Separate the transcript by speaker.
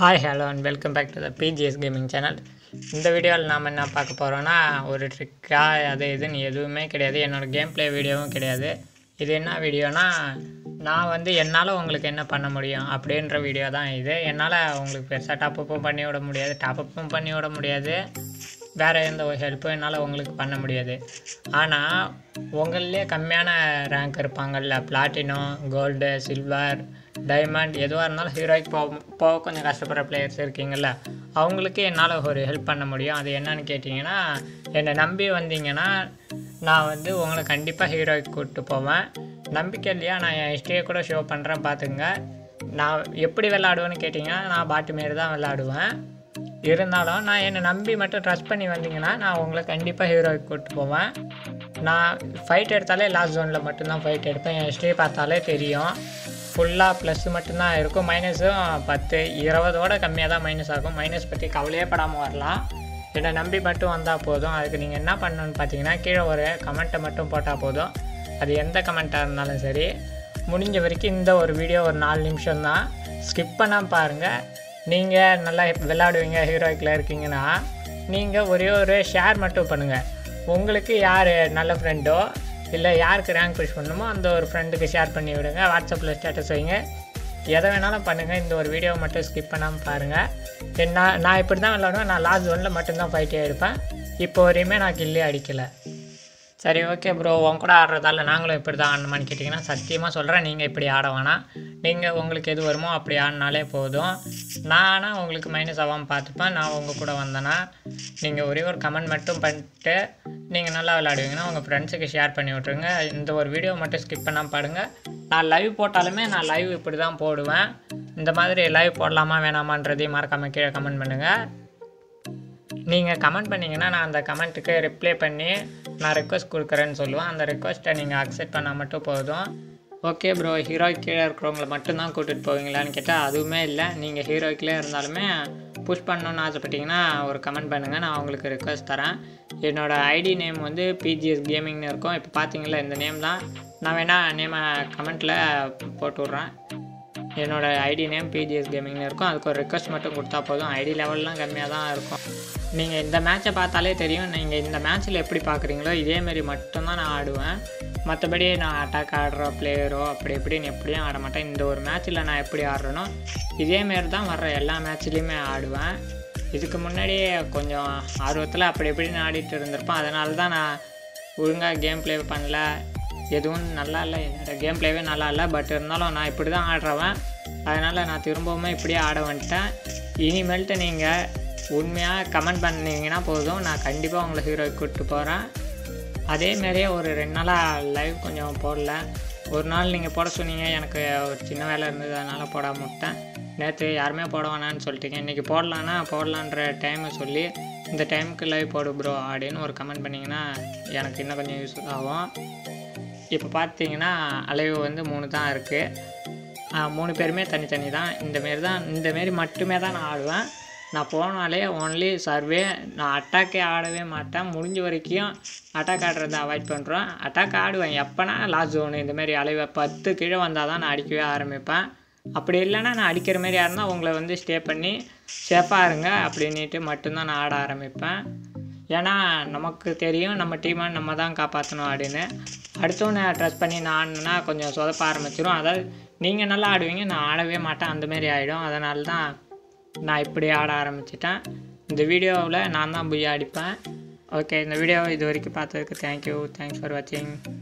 Speaker 1: hi hello and welcome back to the PGS gaming channel இந்த வீடியோவில் நாம் என்ன பார்க்க போகிறோன்னா ஒரு ட்ரிக்கா அது இதுன்னு எதுவுமே கிடையாது என்னோடய கேம் ப்ளே வீடியோவும் கிடையாது இது என்ன வீடியோனா நான் வந்து என்னால் உங்களுக்கு என்ன பண்ண முடியும் அப்படின்ற வீடியோ தான் இது என்னால் உங்களுக்கு பெருசாக டாப்அப்பும் பண்ணி விட முடியாது டாப்அப்பும் பண்ணி விட முடியாது வேறு எந்த ஒரு ஹெல்ப்பும் என்னால் உங்களுக்கு பண்ண முடியாது ஆனால் உங்கள்லேயே கம்மியான ரேங்க் இருப்பாங்கல்ல பிளாட்டினோ கோல்டு சில்வர் டைமண்ட் எதுவாக இருந்தாலும் ஹீரோய்க்கு போக போக கொஞ்சம் கஷ்டப்படுற பிளேயர்ஸ் இருக்கீங்கள்ல அவங்களுக்கு என்னால் ஒரு ஹெல்ப் பண்ண முடியும் அது என்னன்னு கேட்டிங்கன்னா என்னை நம்பி வந்தீங்கன்னா நான் வந்து உங்களை கண்டிப்பாக ஹீரோய்க்கு கூப்பிட்டு போவேன் நம்பிக்கை இல்லையா நான் என் ஹிஸ்ட்ரியை கூட ஷோ பண்ணுறேன் பார்த்துங்க நான் எப்படி விளாடுவேன்னு கேட்டிங்கன்னா நான் பாட்டு மாரி தான் விளாடுவேன் இருந்தாலும் நான் என்னை நம்பி மட்டும் ட்ரஸ்ட் பண்ணி வந்தீங்கன்னா நான் உங்களை கண்டிப்பாக ஹீரோய்க்கு கூப்பிட்டு போவேன் நான் ஃபைட் எடுத்தாலே லாஸ்ட் ஜோனில் மட்டும்தான் ஃபைட் எடுப்பேன் என் ஹிஸ்ட்ரி பார்த்தாலே தெரியும் ஃபுல்லாக ப்ளஸ் மட்டும்தான் இருக்கும் மைனஸும் பத்து இருபதோட கம்மியாக தான் மைனஸ் ஆகும் மைனஸ் பற்றி கவலையே படாமல் வரலாம் என்னை நம்பி மட்டும் வந்தால் போதும் அதுக்கு நீங்கள் என்ன பண்ணணும்னு பார்த்தீங்கன்னா கீழே ஒரு கமெண்ட்டை மட்டும் போட்டால் போதும் அது எந்த கமெண்ட்டாக இருந்தாலும் சரி முடிஞ்ச வரைக்கும் இந்த ஒரு வீடியோ ஒரு நாலு நிமிஷம் தான் ஸ்கிப் பண்ணாமல் பாருங்கள் நீங்கள் நல்லா விளாடுவீங்க ஹீரோய்க்கில் இருக்கீங்கன்னா நீங்கள் ஒரே ஒரு ஷேர் மட்டும் பண்ணுங்கள் உங்களுக்கு யார் நல்ல ஃப்ரெண்டோ இல்லை யாருக்கு ரேங்க் புஷ் பண்ணணுமோ அந்த ஒரு ஃப்ரெண்டுக்கு ஷேர் பண்ணி விடுங்க வாட்ஸ்அப்பில் ஸ்டேட்டஸ் வைங்க எதை வேணாலும் பண்ணுங்கள் இந்த ஒரு வீடியோவை மட்டும் ஸ்கிப் பண்ணாமல் பாருங்கள் என்ன நான் இப்படி தான் விளாடுவேன் நான் லாஸ்ட் ஒனில் மட்டும்தான் ஃபைட்டே எடுப்பேன் இப்போ வரையுமே நான் கில்லே அடிக்கலை சரி ஓகே ப்ரோ உன் கூட ஆடுறதால நாங்களும் இப்படி தான் ஆடணுமான்னு கேட்டிங்கன்னா சத்தியமாக சொல்கிறேன் நீங்கள் இப்படி ஆட வேணாம் நீங்கள் உங்களுக்கு எது வருமோ அப்படி ஆடினாலே போதும் நானாக உங்களுக்கு மைனஸ் ஆகாமல் பார்த்துப்பேன் நான் உங்கள் கூட வந்தேன்னா நீங்கள் ஒரே ஒரு கமெண்ட் மட்டும் பண்ணிட்டு நீங்கள் நல்லா விளையாடுவீங்கன்னா உங்கள் ஃப்ரெண்ட்ஸுக்கு ஷேர் பண்ணி விட்ருங்க இந்த ஒரு வீடியோ மட்டும் ஸ்கிப் பண்ணாமல் பாடுங்க நான் லைவ் போட்டாலுமே நான் லைவ் இப்படி தான் போடுவேன் இந்த மாதிரி லைவ் போடலாமா வேணாமான்றதையும் மறக்காமல் கீழே கமெண்ட் பண்ணுங்கள் நீங்கள் கமெண்ட் பண்ணிங்கன்னா நான் அந்த கமெண்ட்டுக்கு ரிப்ளை பண்ணி நான் ரெக்வஸ்ட் கொடுக்குறேன்னு சொல்லுவேன் அந்த ரெக்வஸ்ட்டை நீங்கள் அக்செப்ட் பண்ணால் மட்டும் போதும் ஓகே ப்ரோ ஹீரோய்க்கு கீழே இருக்கிறவங்கள மட்டும்தான் கூட்டிகிட்டு போவீங்களான்னு கேட்டால் அதுவுமே இல்லை நீங்கள் ஹீரோய்க்கிலே இருந்தாலுமே புஷ் பண்ணணுன்னு ஆசைப்பட்டீங்கன்னா ஒரு கமெண்ட் பண்ணுங்கள் நான் உங்களுக்கு ரெக்வஸ்ட் தரேன் என்னோடய ஐடி நேம் வந்து பிஜிஎஸ் கேமிங்னு இருக்கும் இப்போ பார்த்தீங்களா இந்த நேம் தான் நான் வேணால் நேமை கமெண்ட்டில் போட்டு விட்றேன் என்னோடய ஐடி நேம் பிஜிஎஸ் கேமிங்னு இருக்கும் அதுக்கு ஒரு ரெக்வஸ்ட் மட்டும் கொடுத்தா போதும் ஐடி லெவல்லாம் கம்மியாக தான் இருக்கும் நீங்கள் இந்த மேட்சை பார்த்தாலே தெரியும் நீங்கள் இந்த மேட்ச்சில் எப்படி பார்க்குறீங்களோ இதேமாரி மட்டும்தான் நான் ஆடுவேன் மற்றபடி நான் அட்டாக் ஆடுற பிளேயரோ அப்படி இப்படின்னு எப்படியும் ஆட மாட்டேன் இந்த ஒரு மேட்ச்சில் நான் எப்படி ஆடுறேனோ இதேமாரி தான் வர்ற எல்லா மேட்ச்லேயுமே ஆடுவேன் இதுக்கு முன்னாடியே கொஞ்சம் ஆர்வத்தில் அப்படி இப்படின்னு ஆடிட்டு இருந்திருப்பேன் அதனால தான் நான் ஒழுங்காக கேம் ப்ளே பண்ணல எதுவும் நல்லா இல்லை என்னோடய கேம் ப்ளேவே நல்லா இல்லை பட் இருந்தாலும் நான் இப்படி தான் ஆடுறவன் அதனால் நான் திரும்பவுமே இப்படியே ஆட வந்துட்டேன் இனிமேல்ட்டு நீங்கள் உண்மையாக கமெண்ட் பண்ணீங்கன்னா போதும் நான் கண்டிப்பாக உங்களை ஹீரோய்க்கு கூப்பிட்டு போகிறேன் அதேமாரியே ஒரு ரெண்டு நாளாக லைவ் கொஞ்சம் போடல ஒரு நாள் நீங்கள் போட சொன்னீங்க எனக்கு ஒரு சின்ன வேலை இருந்தது அதனால் போடாம விட்டேன் நேற்று யாருமே போட வேணான்னு சொல்லிட்டீங்க இன்றைக்கி போடலான்னா போடலான்ற டைமை சொல்லி இந்த டைமுக்கு லைவ் போடு ப்ரோ அப்படின்னு ஒரு கமெண்ட் பண்ணிங்கன்னா எனக்கு இன்னும் கொஞ்சம் யூஸ் ஆகும் இப்போ பார்த்தீங்கன்னா அலைவு வந்து மூணு தான் இருக்குது மூணு பேருமே தனித்தனி தான் இந்தமாரி தான் இந்தமாரி மட்டுமே தான் நான் ஆடுவேன் நான் போனாலே ஓன்லி சர்வே நான் அட்டாக்கே ஆடவே மாட்டேன் முடிஞ்ச வரைக்கும் அட்டாக் ஆடுறதை அவாய்ட் பண்ணுறேன் அட்டாக் ஆடுவேன் எப்போனா லாஸ்ட் ஜோனு இந்தமாரி அலைவை பத்து கீழே வந்தால் தான் நான் அடிக்கவே ஆரம்பிப்பேன் அப்படி இல்லைன்னா நான் அடிக்கிற மாதிரி இருந்தால் உங்களை வந்து ஸ்டே பண்ணி சேஃபாக இருங்க அப்படின்ட்டு மட்டும்தான் நான் ஆட ஆரம்பிப்பேன் ஏன்னா நமக்கு தெரியும் நம்ம டீமை நம்ம தான் காப்பாற்றணும் அப்படின்னு அடுத்தவனை ட்ரெஸ் பண்ணி நான் ஆடினா கொஞ்சம் சொதப்ப ஆரம்பிச்சிடும் அதாவது நீங்கள் நல்லா ஆடுவீங்க நான் ஆடவே மாட்டேன் அந்தமாரி ஆகிடும் அதனால தான் நான் இப்படி ஆட ஆரம்பிச்சிட்டேன் இந்த வீடியோவில் நான் தான் போய் அடிப்பேன் ஓகே இந்த வீடியோவை இது வரைக்கும் பார்த்ததுக்கு தேங்க்யூ தேங்க்ஸ் ஃபார் வாட்சிங்